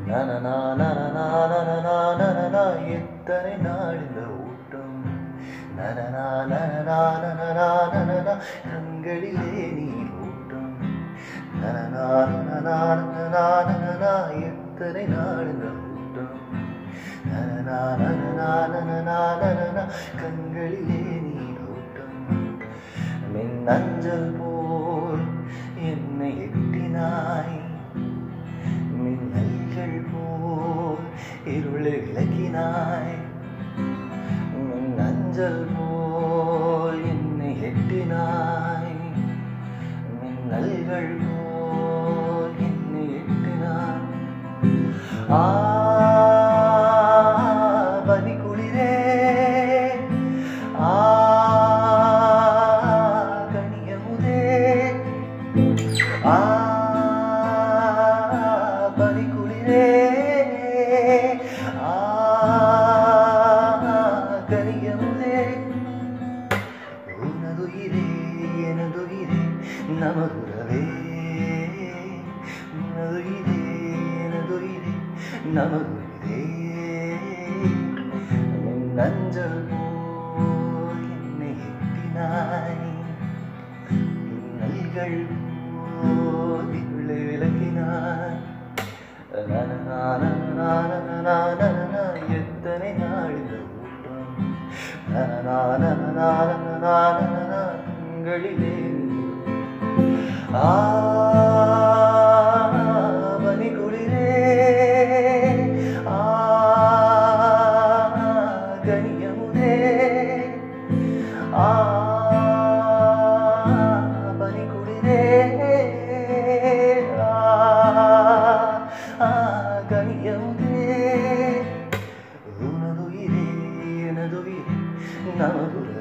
நனனா நனனா நனனா நனனா எத்தனை நாள் இந்த ஊட்டம் நனனா நனனா நனனா நனனா கண்களிலே நீ ஊட்டம் நனனா நனனா நனனா நனனா எத்தனை நாள் இந்த ஊட்டம் நனனா நனனா நனனா நனனா கண்களிலே நீ ஊட்டம் மின்னஞ்சல் போல் என்னை எட்டினாய் மின்னல்கள் போல் இருளை விளக்கினாய் மின்னஞ்சல் போல் என்னை எட்டினாய் மின்னல்கள் போல் என்னை எட்டினாய் ஆ பனி குளிரே ஆ கனியமுதே ஆ பனி குளிரே ஆ கனியமுதே உனதுயிரே எனதுயிரே நமதுரவே உனதுயிரே எனதுயிரே நமதுயிரே நஞ்சல் போல் என்னை எட்டினாய் நல்கள் போல் இருளை விளக்கினாய் நனனா எத்தனை நாள் இந்த ஊட்டம் நனனா கண்களிலே ஆ பனி குளிரே ஆ கனியமுதே ஆ பனி குளிரே ஆ ஆ கனியமுதே உனதுயிரே எனதுயிரே நமதுரே